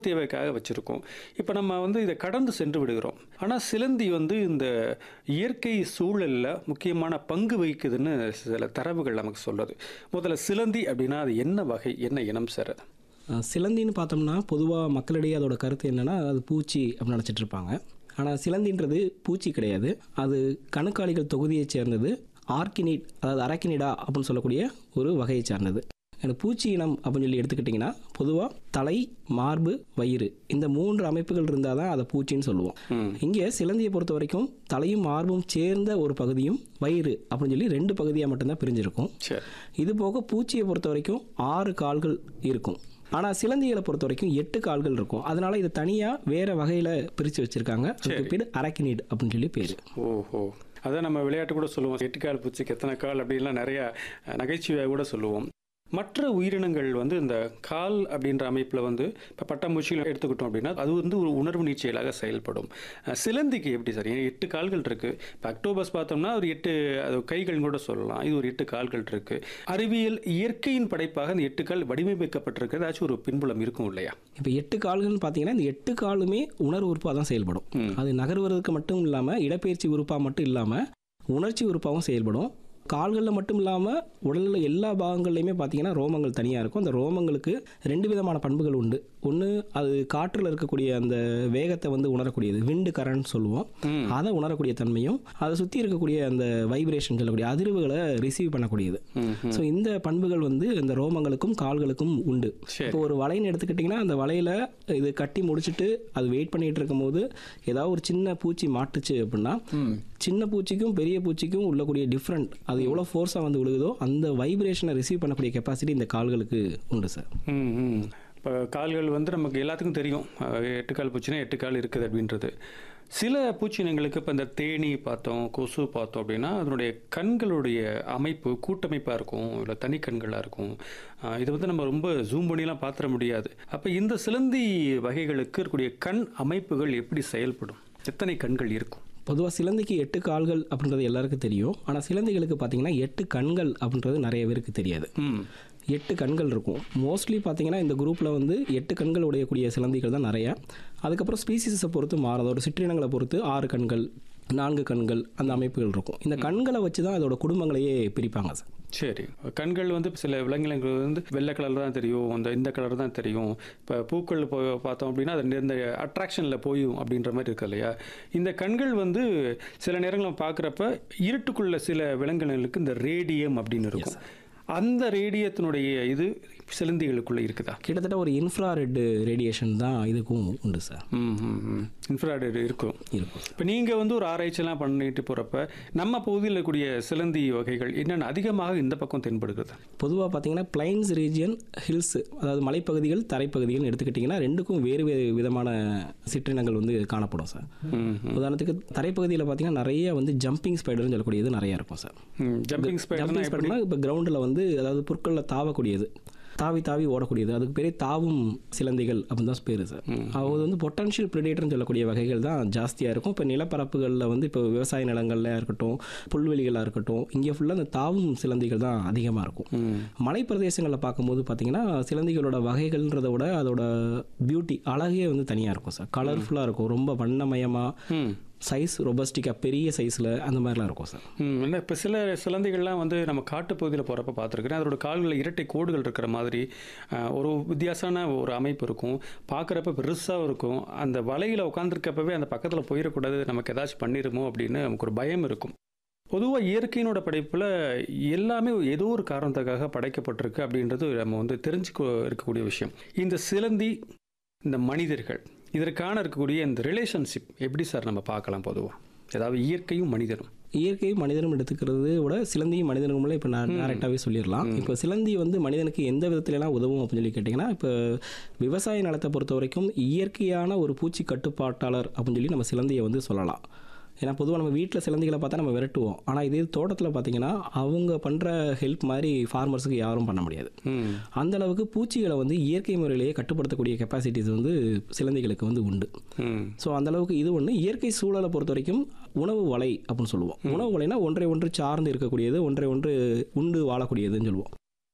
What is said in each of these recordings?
தேவைக்காக வச்சுருக்கோம் இப்போ நம்ம வந்து இதை கடந்து சென்று விடுகிறோம் ஆனால் சிலந்தி வந்து இந்த இயற்கை சூழலில் முக்கியமான பங்கு வகிக்குதுன்னு சில தரவுகள் நமக்கு சொல்லுது முதல்ல சிலந்தி அப்படின்னா அது என்ன வகை என்ன இனம் சார் அது அஹ் சிலந்தின்னு பார்த்தோம்னா பொதுவாக மக்களிடையே அதோட கருத்து என்னென்னா அது பூச்சி அப்படின்னு நினச்சிட்டு இருப்பாங்க ஆனால் சிலந்தின்றது பூச்சி கிடையாது அது கணுக்காலிகள் தொகுதியைச் சேர்ந்தது ஆர்கினிட் அதாவது அரக்கினிடா அப்படின்னு சொல்லக்கூடிய ஒரு வகையை சார்ந்தது எனக்கு பூச்சி இனம் அப்படின்னு சொல்லி எடுத்துக்கிட்டிங்கன்னா பொதுவாக தலை மார்பு வயிறு இந்த மூன்று அமைப்புகள் இருந்தால் தான் அதை பூச்சின்னு சொல்லுவோம் ம் இங்கே சிலந்தியை பொறுத்த வரைக்கும் தலையும் மார்பும் சேர்ந்த ஒரு பகுதியும் வயிறு அப்படின்னு சொல்லி ரெண்டு பகுதியாக மட்டும்தான் பிரிஞ்சிருக்கும் சரி இது போக பூச்சியை பொறுத்த வரைக்கும் ஆறு கால்கள் இருக்கும் ஆனால் சிலந்திகளை பொறுத்த வரைக்கும் எட்டு கால்கள் இருக்கும் அதனால இது தனியாக வேற வகையில் பிரித்து வச்சிருக்காங்க அதுக்கு பேர் அரக்கினிட் அப்படின்னு சொல்லி பேர் ஓஹோ அதான் நம்ம விளையாட்டு கூட சொல்லுவோம் எட்டு கால் பூச்சிக்கு எத்தனை கால் அப்படின்லாம் நிறைய அஹ், நகைச்சுவையாக கூட சொல்லுவோம் மற்ற உயிரினங்கள் வந்து இந்த கால் அப்படின்ற அமைப்பில் வந்து இப்போ பட்டாம்பூச்சிகள் எடுத்துக்கிட்டோம் அப்படின்னா அது வந்து ஒரு உணர்வு நீச்சலாக செயல்படும் அஹ், சிலந்திக்கு எப்படி சார் ஏன் எட்டு கால்கள் இருக்குது இப்போ அக்டோபஸ் பார்த்தோம்னா ஒரு எட்டு அது கைகள் கூட சொல்லலாம் இது ஒரு எட்டு கால்கள் இருக்குது அறிவியல் இயற்கையின் படைப்பாக அந்த எட்டு கால் வடிவமைக்கப்பட்டிருக்கிறது ஏதாச்சும் ஒரு பின்புலம் இருக்கும் இல்லையா இப்போ எட்டு கால்கள்னு பார்த்தீங்கன்னா இந்த எட்டு காலுமே உணர்வு உறுப்பாக தான் செயல்படும் ம். அது நகர்வதற்கு மட்டும் இல்லாமல் இடப்பெயர்ச்சி உறுப்பாக மட்டும் இல்லாமல் உணர்ச்சி உறுப்பாகவும் செயல்படும் கால்களில் மட்டும் இல்லாமல் உடலில் எல்லா பாகங்கள்லையுமே பார்த்தீங்கன்னா ரோமங்கள் தனியாக இருக்கும் அந்த ரோமங்களுக்கு ரெண்டு விதமான பண்புகள் உண்டு ஒன்று அது காற்றில் இருக்கக்கூடிய அந்த வேகத்தை வந்து உணரக்கூடியது விண்டு கரண்ட் சொல்லுவோம் ம். அதை உணரக்கூடிய தன்மையும் அதை சுற்றி இருக்கக்கூடிய அந்த வைப்ரேஷன் சொல்லக்கூடிய அதிர்வுகளை ரிசீவ் பண்ணக்கூடியது ம் ம். ஸோ இந்த பண்புகள் வந்து இந்த ரோமங்களுக்கும் கால்களுக்கும் உண்டு சரி இப்போ ஒரு வலைன்னு எடுத்துக்கிட்டிங்கன்னா அந்த வலையில் இது கட்டி முடிச்சுட்டு அது வெயிட் பண்ணிட்டு இருக்கும்போது ஏதாவது ஒரு சின்ன பூச்சி மாட்டுச்சு அப்படின்னா ம் சின்ன பூச்சிக்கும் பெரிய பூச்சிக்கும் உள்ளக்கூடிய டிஃப்ரெண்ட் அது எவ்வளோ ஃபோர்ஸாக வந்து விழுகுதோ அந்த வைப்ரேஷனை ரிசீவ் பண்ணக்கூடிய கெப்பாசிட்டி இந்த கால்களுக்கு உண்டு சார் ம் ம் இப்போ கால்கள் வந்து நமக்கு எல்லாத்துக்கும் தெரியும் அஹ் எட்டு கால் பூச்சினா எட்டு கால் இருக்குது அப்படின்றது சில பூச்சினங்களுக்கு இப்போ இந்த தேனி பார்த்தோம் கொசு பார்த்தோம் அப்படின்னா அதனுடைய கண்களுடைய அமைப்பு கூட்டமைப்பாக இருக்கும் இல்லை தனி கண்களாக இருக்கும் அஹ் இது வந்து நம்ம ரொம்ப ஜூம் பண்ணிலாம் பார்த்துட முடியாது அப்போ இந்த சிலந்தி வகைகளுக்கு இருக்கக்கூடிய கண் அமைப்புகள் எப்படி செயல்படும் எத்தனை கண்கள் இருக்கும் பொதுவாக சிலந்திக்கு எட்டு கால்கள் அப்படின்றது எல்லாருக்கும் தெரியும் ஆனால் சிலந்திகளுக்கு பார்த்தீங்கன்னா எட்டு கண்கள் அப்படின்றது நிறைய பேருக்கு தெரியாது ம் எட்டு கண்கள் இருக்கும் மோஸ்ட்லி பார்த்தீங்கன்னா இந்த குரூப்பில் வந்து எட்டு கண்கள் உடையக்கூடிய சிலந்திகள் தான் நிறையா அதுக்கப்புறம் ஸ்பீசிஸை பொறுத்து மாறும் அதோட சிற்றினங்களை பொறுத்து ஆறு கண்கள் நான்கு கண்கள் அந்த அமைப்புகள் இருக்கும் இந்த கண்களை வச்சு தான் அதோட குடும்பங்களையே பிரிப்பாங்க சார் சரி கண்கள் வந்து சில விலங்கினங்கள் வந்து வெள்ளை கலர் தான் தெரியும் இந்த இந்த கலர் தான் தெரியும் இப்போ பூக்கள் போ பார்த்தோம் அப்படின்னா அது இந்த அட்ராக்ஷனில் போயும் அப்படின்ற மாதிரி இருக்கு இல்லையா இந்த கண்கள் வந்து சில நேரங்களில் பார்க்குறப்ப இருட்டுக்குள்ள சில விலங்கினங்களுக்கு இந்த ரேடியம் அப்படின்னு இருக்கும் அந்த ரேடியத்தினுடைய இது சிலந்திகளுக்குள்ள இருக்குதா கிட்டத்தட்ட ஒரு இன்ஃப்ராரெட் ரேடியேஷன் தான் இதுக்கும் உண்டு சார் ம் ம் ம் இன்ஃப்ராய்டு இருக்கும் இருக்கும் இப்போ நீங்கள் வந்து ஒரு ஆராய்ச்சியெல்லாம் பண்ணிட்டு போகிறப்ப நம்ம பகுதியில் இருக்கக்கூடிய சிலந்தி வகைகள் என்னென்ன அதிகமாக இந்த பக்கம் தென்படுகிறது பொதுவாக பார்த்தீங்கன்னா பிளைன்ஸ் ரீஜியன் ஹில்ஸ் அதாவது மலைப்பகுதிகள் தரைப்பகுதிகள் எடுத்துக்கிட்டிங்கன்னா ரெண்டுக்கும் வேறு வேறு விதமான சிற்றினங்கள் வந்து காணப்படும் சார் ம் உதாரணத்துக்கு தரைப்பகுதியில் பார்த்தீங்கன்னா நிறைய வந்து ஜம்பிங் ஸ்பைடர்னு சொல்லக்கூடியது நிறையா இருக்கும் சார் ஜம்பிங் ஸ்பைடர்னா ஜம்பிங் எப்படி ஸ்பைடர்னா இப்போ கிரவுண்டில் வந்து அதாவது புற்களில் தாவக்கூடியது தாவி தாவி ஓடக்கூடியது அதுக்கு பேரே தாவும் சிலந்திகள் அப்படின்னு தான் பேர் சார் அது வந்து பொட்டன்ஷியல் ப்ரிடேட்டர்னு சொல்லக்கூடிய வகைகள் தான் ஜாஸ்தியாக இருக்கும் இப்போ நிலப்பரப்புகளில் வந்து இப்போ விவசாய நிலங்கள்ல இருக்கட்டும் புல்வெளிகளாக இருக்கட்டும் இங்கே ஃபுல்லாக அந்த தாவும் சிலந்திகள் தான் அதிகமாக இருக்கும் ம் மலை பிரதேசங்களில் பார்க்கும்போது பார்த்தீங்கன்னா சிலந்திகளோட வகைகள்ன்றத விட அதோட பியூட்டி அழகே வந்து தனியாக இருக்கும் சார் கலர்ஃபுல்லாக இருக்கும் ரொம்ப வண்ணமயமாக ம் சைஸ் ரொபஸ்டிக்காக பெரிய சைஸில் அந்த மாதிரிலாம் இருக்கும் சார் ம் இல்லை இப்போ சில சிலந்தைகள்லாம் வந்து நம்ம காட்டுப்பகுதியில் போகிறப்ப பார்த்துருக்குறேன் அதோட கால்களில் இரட்டை கோடுகள் இருக்கிற மாதிரி அஹ், ஒரு வித்தியாசமான ஒரு அமைப்பு இருக்கும் பார்க்குறப்ப பெருசாக இருக்கும் அந்த வலையில் உட்காந்துருக்கப்பவே அந்த பக்கத்தில் போயிடக்கூடாது நமக்கு ஏதாச்சும் பண்ணிடுமோ அப்படின்னு நமக்கு ஒரு பயம் இருக்கும் பொதுவாக இயற்கையினோட படைப்பில் எல்லாமே ஏதோ ஒரு காரணத்துக்காக படைக்கப்பட்டிருக்கு அப்படின்றது நம்ம வந்து தெரிஞ்சுக்க இருக்கக்கூடிய விஷயம் இந்த சிலந்தி இந்த மனிதர்கள் இதற்கான இருக்கக்கூடிய இந்த ரிலேஷன்ஷிப் எப்படி சார் நம்ம பார்க்கலாம் பொதுவாக ஏதாவது இயற்கையும் மனிதரும் இயற்கையும் மனிதனும் எடுத்துக்கிறது விட சிலந்தியும் மனிதனும் இப்போ நான் டேரெக்டாகவே சொல்லிடலாம் இப்போ சிலந்தி வந்து மனிதனுக்கு எந்த விதத்துலலாம் உதவும் அப்படின்னு சொல்லி கேட்டிங்கன்னா இப்போ விவசாய நிலத்தை பொறுத்த வரைக்கும் இயற்கையான ஒரு பூச்சி கட்டுப்பாட்டாளர் அப்படின்னு சொல்லி நம்ம சிலந்தியை வந்து சொல்லலாம் ஏன்னா பொதுவாக நம்ம வீட்டில் சிலந்திகளை பார்த்தா நம்ம விரட்டுவோம் ஆனால் இதே தோட்டத்தில் பார்த்தீங்கன்னா அவங்க பண்ணுற ஹெல்ப் மாதிரி ஃபார்மர்ஸுக்கு யாரும் பண்ண முடியாது ம் அந்த அளவுக்கு பூச்சிகளை வந்து இயற்கை முறையிலேயே கட்டுப்படுத்தக்கூடிய கெப்பாசிட்டிஸ் வந்து சிலந்திகளுக்கு வந்து உண்டு ம் ஸோ அந்த அளவுக்கு இது ஒன்று இயற்கை சூழலை பொறுத்த வரைக்கும் உணவு வலை அப்படின்னு சொல்லுவோம் உணவு வலைனா ஒன்றை ஒன்று சார்ந்து இருக்கக்கூடியது ஒன்றை ஒன்று உண்டு வாழக்கூடியதுன்னு சொல்லுவோம்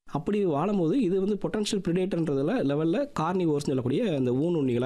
அப்படி வாழும்போது இது வந்து பொட்டன்ஷியல் ப்ரிடேட்டர்ன்றதுல லெவலில் கார்னிவோர்ஸ்னு சொல்லக்கூடிய அந்த ஊனுண்ணிகளாக